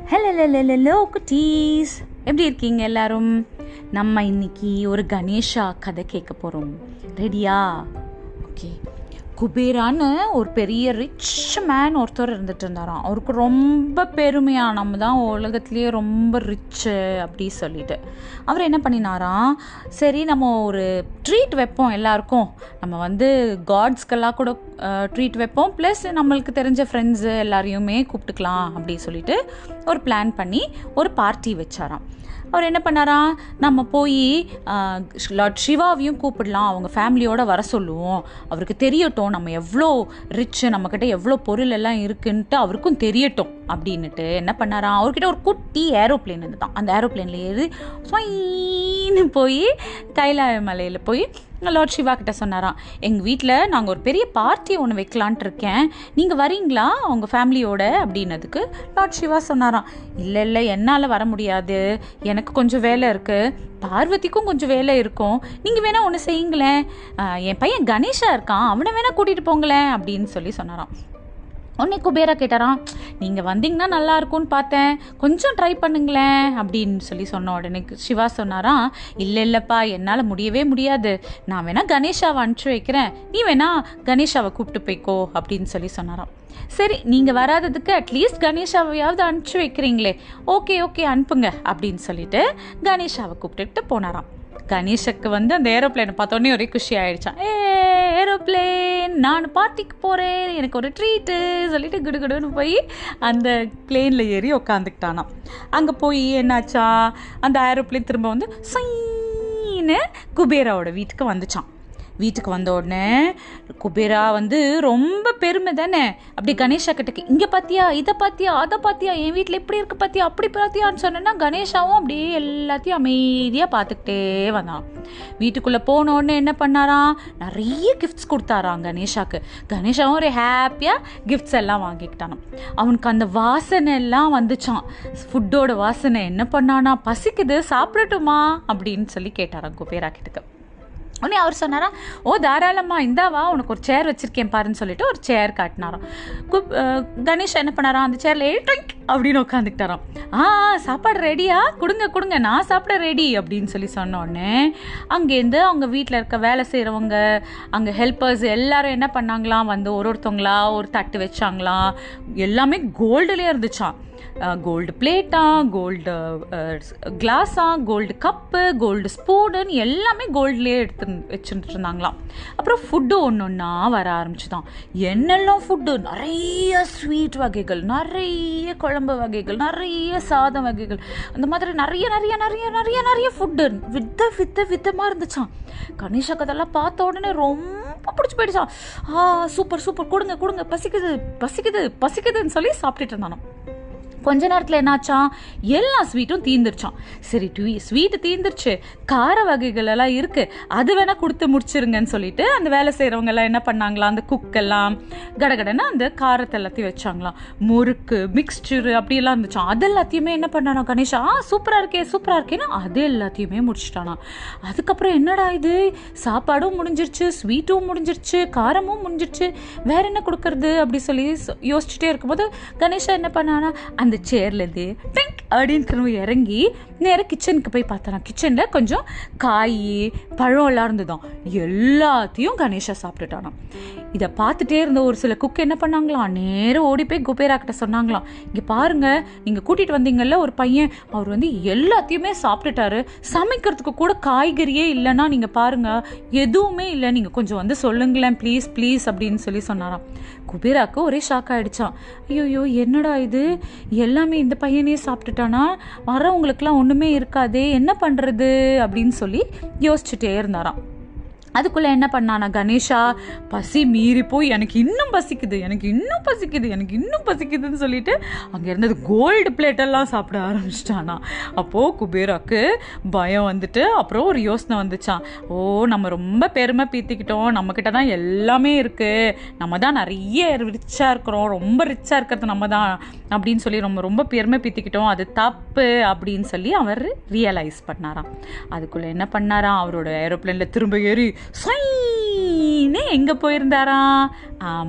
hello hello குட்டீஸ் எப்படி இருக்கீங்க எல்லாரும் நம்ம இன்னைக்கு ஒரு கணேஷா கதை கேட்க போகிறோம் ரெடியா ஓகே குபேரான்னு ஒரு பெரிய ரிச் மேன் ஒருத்தர் இருந்துட்டு இருந்தாராம் அவருக்கு ரொம்ப பெருமையா நம்ம தான் உலகத்துலேயே ரொம்ப ரிச்சு அப்படி சொல்லிட்டு அவர் என்ன பண்ணினாராம் சரி நம்ம ஒரு ட்ரீட் வைப்போம் எல்லாருக்கும் நம்ம வந்து காட்ஸ்க்கெல்லாம் கூட ட்ரீட் வைப்போம் ப்ளஸ் நம்மளுக்கு தெரிஞ்ச ஃப்ரெண்ட்ஸு எல்லாரையுமே கூப்பிட்டுக்கலாம் அப்படி சொல்லிட்டு ஒரு பிளான் பண்ணி ஒரு பார்ட்டி வச்சாராம் அவர் என்ன பண்ணாராம் நம்ம போய் லார்ட் சிவாவையும் கூப்பிடலாம் அவங்க ஃபேமிலியோட வர சொல்லுவோம் அவருக்கு தெரியட்டும் நம்ம எவ்வளோ ரிச்சு நம்மக்கிட்ட எவ்வளோ பொருள் எல்லாம் இருக்குன்ட்டு அவருக்கும் தெரியட்டும் அப்படின்னுட்டு என்ன பண்ணாராம் அவர்கிட்ட ஒரு குட்டி ஏரோப்ளேன் இருந்துதான் அந்த ஏரோப்ளேனில் ஏறி ஸ்வைன்னு போய் கைலாய மலையில் போய் லார்ட் சிவா கிட்ட சொன்னாராம் எங்கள் வீட்டில் நாங்கள் ஒரு பெரிய பார்ட்டி ஒன்று வைக்கலான்ட்டு இருக்கேன் நீங்கள் வரீங்களா அவங்க ஃபேமிலியோட அப்படின்னதுக்கு லார்ட் சிவா சொன்னாராம் இல்லை இல்லை என்னால் வர முடியாது எனக்கு கொஞ்சம் வேலை இருக்குது பார்வதிக்கும் கொஞ்சம் வேலை இருக்கும் நீங்கள் வேணால் ஒன்று செய்யுங்களேன் என் பையன் கணேஷா இருக்கான் அவனை வேணால் கூட்டிகிட்டு போங்களேன் அப்படின்னு சொல்லி சொன்னாராம் உடனே குபேரா கேட்டாராம் நீங்கள் வந்தீங்கன்னா நல்லா இருக்கும்னு பார்த்தேன் கொஞ்சம் ட்ரை பண்ணுங்களேன் அப்படின்னு சொல்லி சொன்ன உடனே சிவா சொன்னாராம் இல்லை இல்லைப்பா என்னால் முடியவே முடியாது நான் வேணா கணேஷாவை அனுப்பிச்சு வைக்கிறேன் நீ வேணா கணேஷாவை கூப்பிட்டு போய்க்கோ அப்படின்னு சொல்லி சொன்னாராம் சரி நீங்கள் வராததுக்கு அட்லீஸ்ட் கணேஷாவையாவது அனுப்பிச்சு வைக்கிறீங்களே ஓகே ஓகே அனுப்புங்க அப்படின்னு சொல்லிட்டு கணேஷாவை கூப்பிட்டுட்டு போனாராம் கணேஷுக்கு வந்து அந்த ஏரோப்ளேனை பார்த்தோன்னே ஒரே குஷி ஆயிடுச்சான் ஏ ஏரோப்ளேன் நான் பார்ட்டிக்கு போகிறேன் எனக்கு ஒரு ட்ரீட்டு சொல்லிட்டு குடுகுடுன்னு போய் அந்த பிளேனில் ஏறி உக்காந்துக்கிட்டானாம் அங்கே போய் என்னாச்சா அந்த ஏரோப்ளேன் திரும்ப வந்து சைன்னு குபேராவோட வீட்டுக்கு வந்துச்சான் வீட்டுக்கு வந்த உடனே குபேரா வந்து ரொம்ப பெருமை தானே அப்படி கணேஷா கிட்ட இங்கே பார்த்தியா இதை பார்த்தியா அதை பார்த்தியா என் வீட்டில் இப்படி இருக்கு பார்த்தியா அப்படி பார்த்தியான்னு சொன்னேன்னா கணேஷாவும் அப்படியே எல்லாத்தையும் அமைதியாக பார்த்துக்கிட்டே வந்தான் வீட்டுக்குள்ளே போன உடனே என்ன பண்ணாராம் நிறைய கிஃப்ட்ஸ் கொடுத்தாராம் கணேஷாக்கு கணேஷாவும் ஒரு ஹாப்பியாக கிஃப்ட்ஸ் எல்லாம் வாங்கிக்கிட்டானாம் அவனுக்கு அந்த வாசனை எல்லாம் வந்துச்சான் ஃபுட்டோட வாசனை என்ன பண்ணானா பசிக்குது சாப்பிடட்டுமா அப்படின்னு சொல்லி கேட்டாராம் குபேரா கிட்டக்கு உடனே அவர் சொன்னாரா ஓ தாராளமா இந்தாவா உனக்கு ஒரு சேர் வச்சிருக்கேன் பாருன்னு சொல்லிட்டு ஒரு சேர் காட்டினாராம் குப் கணேஷ் என்ன பண்ணாராம் அந்த சேர்ல ட்ரிங்க் அப்படின்னு உட்காந்துக்கிட்டாராம் ஆ சாப்பாடு ரெடியா கொடுங்க கொடுங்க நான் சாப்பிட ரெடி அப்படின்னு சொல்லி சொன்ன உடனே அங்கேருந்து அவங்க வீட்டில் இருக்க வேலை செய்கிறவங்க அங்கே ஹெல்ப்பர்ஸ் எல்லாரும் என்ன பண்ணாங்களாம் வந்து ஒரு ஒருத்தவங்களா ஒரு தட்டு வச்சாங்களாம் எல்லாமே கோல்டுலேயே இருந்துச்சான் கோல்டு பிளேட்டா கோல்டு கிளாஸா கோல்டு கப்பு கோல்டு ஸ்பூனுன்னு எல்லாமே கோல்ட்லேயே எடுத்து வச்சுட்டு இருந்தாங்களாம் அப்புறம் ஃபுட்டு ஒன்று ஒன்றா வர ஆரம்பிச்சுதான் என்னெல்லாம் ஃபுட்டு நிறைய ஸ்வீட் வகைகள் நிறைய குழம்பு வகைகள் நிறைய சாதம் வகைகள் அந்த மாதிரி நிறைய நிறைய நிறைய நிறைய நிறைய ஃபுட்டு வித்த வித்த வித்தமாக இருந்துச்சான் கணேஷா கதெல்லாம் பார்த்த உடனே ரொம்ப பிடிச்சி போயிடுச்சான் ஆ சூப்பர் சூப்பர் கொடுங்க கொடுங்க பசிக்குது பசிக்குது பசிக்குதுன்னு சொல்லி சாப்பிட்டுட்டு இருந்தானோ கொஞ்ச நேரத்தில் என்னாச்சான் எல்லா ஸ்வீட்டும் தீந்துருச்சான் சரி டூ ஸ்வீட்டு தீந்துருச்சு கார வகைகள் எல்லாம் இருக்கு அது வேணா கொடுத்து முடிச்சிருங்கன்னு சொல்லிட்டு அந்த வேலை செய்கிறவங்க எல்லாம் என்ன பண்ணாங்களா அந்த குக்கெல்லாம் கடகடன்னு அந்த காரத்தை எல்லாத்தையும் வச்சாங்களாம் முறுக்கு மிக்ஸ்சரு அப்படியெல்லாம் இருந்துச்சான் அது எல்லாத்தையுமே என்ன பண்ணானா கணேஷா ஆ சூப்பராக இருக்கே சூப்பராக இருக்கேன்னு அது எல்லாத்தையுமே முடிச்சிட்டானா அதுக்கப்புறம் என்னடா இது சாப்பாடும் முடிஞ்சிருச்சு ஸ்வீட்டும் முடிஞ்சிருச்சு காரமும் முடிஞ்சிருச்சு வேற என்ன கொடுக்கறது அப்படி சொல்லி யோசிச்சுட்டே இருக்கும்போது கணேஷா என்ன பண்ணானா அந்த அந்த சேர்லேருந்து பிங்க் அப்படின்னு திரும்ப இறங்கி நேராக கிச்சனுக்கு போய் பார்த்தனா கிச்சனில் கொஞ்சம் காய் பழம் எல்லாம் இருந்ததும் எல்லாத்தையும் கணேஷா சாப்பிட்டுட்டானாம் இதை பார்த்துட்டே இருந்த ஒரு சில குக் என்ன பண்ணாங்களாம் நேரம் ஓடி போய் குபேரா கிட்ட சொன்னாங்களாம் இங்கே பாருங்க நீங்கள் கூட்டிகிட்டு வந்தீங்கல்ல ஒரு பையன் அவர் வந்து எல்லாத்தையுமே சாப்பிட்டுட்டாரு சமைக்கிறதுக்கு கூட காய்கறியே இல்லைன்னா நீங்கள் பாருங்க எதுவுமே இல்லை நீங்கள் கொஞ்சம் வந்து சொல்லுங்களேன் ப்ளீஸ் ப்ளீஸ் அப்படின்னு சொல்லி சொன்னாராம் குபேராக்கு ஒரே ஷாக் ஆயிடுச்சான் ஐயோ என்னடா இது எல்லாமே இந்த பையனே சாப்பிட்டுட்டானா வரவங்களுக்குலாம் ஒன்றுமே இருக்காதே என்ன பண்ணுறது அப்படின்னு சொல்லி யோசிச்சுட்டே இருந்தாராம் அதுக்குள்ளே என்ன பண்ணானா கணேஷா பசி மீறி போய் எனக்கு இன்னும் பசிக்குது எனக்கு இன்னும் பசிக்குது எனக்கு இன்னும் பசிக்குதுன்னு சொல்லிட்டு அங்கே இருந்தது கோல்டு பிளேட்டெல்லாம் சாப்பிட ஆரம்பிச்சிட்டானா அப்போது குபேராக்கு பயம் வந்துட்டு அப்புறம் ஒரு யோசனை வந்துச்சான் ஓ நம்ம ரொம்ப பெருமை பீத்திக்கிட்டோம் நம்மக்கிட்ட தான் எல்லாமே இருக்குது நம்ம தான் நிறைய ரிச்சாக இருக்கிறோம் ரொம்ப ரிச்சாக இருக்கிறது நம்ம தான் அப்படின்னு சொல்லி ரொம்ப ரொம்ப பெருமை பீத்திக்கிட்டோம் அது தப்பு அப்படின்னு சொல்லி அவர் ரியலைஸ் பண்ணாராம் அதுக்குள்ளே என்ன பண்ணாராம் அவரோட ஏரோப்ளேனில் திரும்ப ஏறி சொயின்னு எங்கே போயிருந்தாராம் ஆமாம்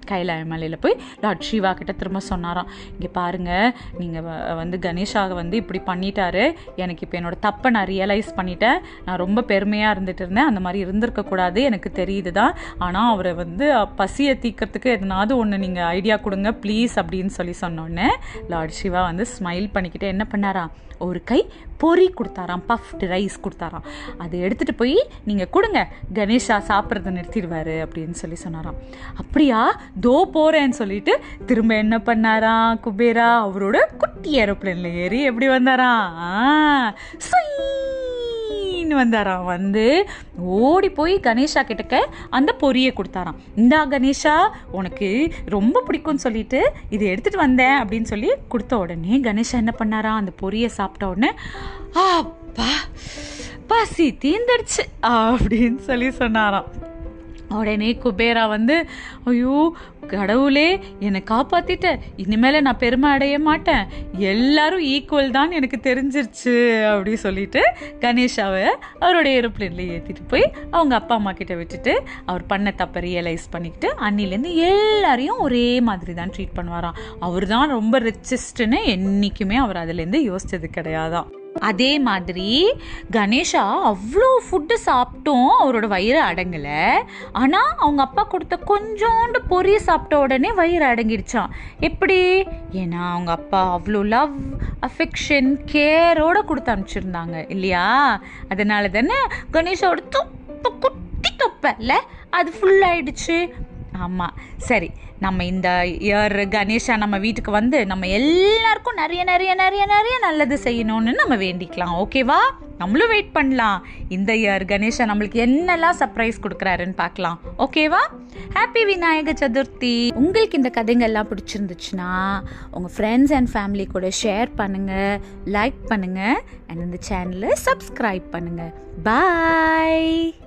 கைலாய மலையில் போய் லார்ட் சிவா கிட்ட திரும்ப சொன்னாராம் இங்கே பாருங்க நீங்கள் வந்து கணேஷாக வந்து இப்படி பண்ணிட்டாரு எனக்கு இப்போ என்னோட தப்பை நான் ரியலைஸ் பண்ணிட்டேன் நான் ரொம்ப பெருமையாக இருந்துட்டு இருந்தேன் அந்த மாதிரி இருந்திருக்கக்கூடாது எனக்கு தெரியுது தான் ஆனால் அவரை வந்து பசியை தீக்கிறதுக்கு எதனாவது ஒன்று நீங்கள் ஐடியா கொடுங்க ப்ளீஸ் அப்படின்னு சொல்லி சொன்னோடனே லார்ட் சிவா வந்து ஸ்மைல் பண்ணிக்கிட்டு என்ன பண்ணாரா ஒரு கை பொறி கொடுத்தாராம் பஃப்டு ரைஸ் கொடுத்தாராம் அதை எடுத்துகிட்டு போய் நீங்கள் கொடுங்க கணேஷா சாப்பிட்றத நிறுத்திடுவார் அப்படின்னு சொல்லி சொன்னாராம் அப்படியா தோ போகிறேன்னு சொல்லிட்டு திரும்ப என்ன பண்ணாராம் குபேரா அவரோட குட்டி ஏரோப்ளேனில் ஏறி எப்படி வந்தாராம் ஆ சுயின்னு வந்தாராம் வந்து ஓடி போய் கணேஷா கிட்டக்க அந்த பொரியை கொடுத்தாராம் இந்தா கணேஷா உனக்கு ரொம்ப பிடிக்கும்னு சொல்லிட்டு இதை எடுத்துட்டு வந்தேன் அப்படின்னு சொல்லி கொடுத்த உடனே கணேஷா என்ன பண்ணாராம் அந்த பொரியை சாப்பிட்ட உடனே அப்பா பசி தீந்துடுச்சு அப்படின்னு சொல்லி சொன்னாராம் உடனே குபேரா வந்து ஐயோ கடவுளே என்னை காப்பாத்திட்ட இனிமேல நான் பெருமை அடைய மாட்டேன் எல்லாரும் ஈக்குவல் தான் எனக்கு தெரிஞ்சிருச்சு அப்படி சொல்லிட்டு கணேஷாவை அவரோட ஏரோப்ளேனில் ஏற்றிட்டு போய் அவங்க அப்பா அம்மா கிட்ட விட்டுட்டு அவர் பண்ண தப்பை ரியலைஸ் பண்ணிக்கிட்டு அன்னிலேருந்து எல்லாரையும் ஒரே மாதிரி தான் ட்ரீட் பண்ணுவாராம் அவர் தான் ரொம்ப ரிச்சஸ்ட்டுன்னு என்றைக்குமே அவர் அதுலேருந்து யோசிச்சது கிடையாதான் அதே மாதிரி கணேஷா அவ்வளோ ஃபுட்டு சாப்பிட்டும் அவரோட வயிறு அடங்கலை ஆனால் அவங்க அப்பா கொடுத்த கொஞ்சோண்டு பொரிய சாப்பிட்ட உடனே வயிறு அடங்கிடுச்சான் எப்படி ஏன்னா அவங்க அப்பா அவ்வளோ லவ் அஃபெக்ஷன் கேரோட கொடுத்து அனுப்பிச்சிருந்தாங்க இல்லையா அதனால தானே கணேஷாவோட தொப்ப குட்டி தொப்பை அது ஃபுல் ஆயிடுச்சு ஆமாம் சரி நம்ம இந்த இயர் கணேஷா நம்ம வீட்டுக்கு வந்து நம்ம எல்லாருக்கும் நிறைய நிறைய நிறைய நிறைய நல்லது செய்யணும்னு நம்ம வேண்டிக்கலாம் ஓகேவா நம்மளும் வெயிட் பண்ணலாம் இந்த இயர் கணேஷா நம்மளுக்கு என்னெல்லாம் சர்ப்ரைஸ் கொடுக்குறாருன்னு பார்க்கலாம் ஓகேவா ஹாப்பி விநாயக சதுர்த்தி உங்களுக்கு இந்த கதைங்க எல்லாம் பிடிச்சிருந்துச்சுன்னா உங்கள் ஃப்ரெண்ட்ஸ் அண்ட் ஃபேமிலி கூட ஷேர் பண்ணுங்கள் லைக் பண்ணுங்கள் அண்ட் இந்த சேனலை சப்ஸ்கிரைப் பண்ணுங்கள் பாய்